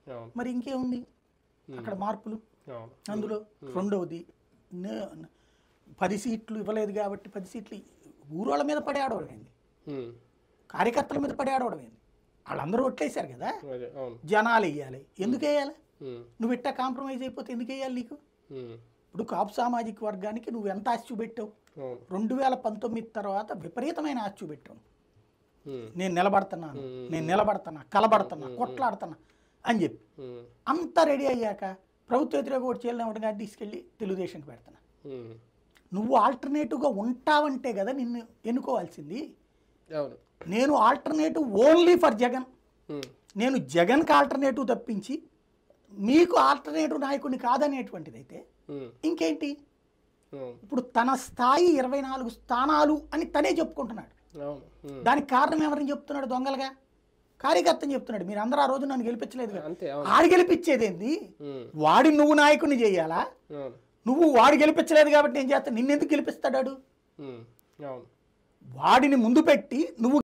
అవును మరి ఇంకేముంది అక్కడ మార్పులు అవును అందులో రెండవది నే- పది సీట్లు ఇవ్వలేదు కాబట్టి పది సీట్లు ఊరోళ్ళ మీద పడి ఆడవడమైంది ఉమ్. కార్యకర్తల మీద పడి ఆడవడమైంది వాళ్ళందరూ ఒట్లేశారు కదా అదే అవును జనాలు వేయాలి ఎందుకు వేయాలి ఉమ్. నువ్వు ఇట్టా కాంప్రమైజ్ అయిపోతే ఎందుకు వేయాలి నీకు ఉమ్. ఇప్పుడు కాపు సామాజిక వర్గానికి నువ్వు ఎంత ఆశ చూపెట్టావు అవును రెండు వేల పంతొమ్మిది తర్వాత విపరీతమైన ఆశ చూపెట్టావు ఉమ్. నేను నిలబడుతున్నాను నేను నిలబడుతున్నా కలబడుతున్నా కొట్లాడుతున్నా అని చెప్పి ఉమ్. అంతా రెడీ అయ్యాక ప్రభుత్వ వ్యతిరేక ఓటు చేయాలని ఒకటి కానీ తీసుకెళ్ళి తెలుగుదేశంకి పెడుతున్నా ఉమ్. నువ్వు ఆల్టర్నేటివ్గా ఉంటావంటే కదా నిన్ను ఎన్నుకోవాల్సింది అవును నేను alternative only for Jagan um. నేను జగన్కి ఆల్టర్నేటివ్ తప్పించి మీకు ఆల్టర్నేటివ్ నాయకుడిని కాదనేటువంటిది అయితే ఉమ్. ఇంకేంటి అవును ఇప్పుడు తన స్థాయి ఇరవై నాలుగు స్థానాలు అని తనే చెప్పుకుంటున్నాడు అవును ఉమ్. దానికి కారణం ఎవరిని చెప్తున్నాడు దొంగలుగా కార్యకర్తని చెప్తున్నాడు మీరు అందరూ ఆ రోజు నన్ను గెలిపించలేదు కదా అంతే అవును ఆడు గెలిపించేదేంది ఉమ్. వాడి నువ్వు నాయకుడిని చేయాలా అవును నువ్వు వాడు గెలిపించలేదు కాబట్టి నేను చేస్తాను నిన్నెందుకు గెలిపిస్తాడు వాడు? ఉమ్. అవును వాడిని ముందు పెట్టి నువ్వు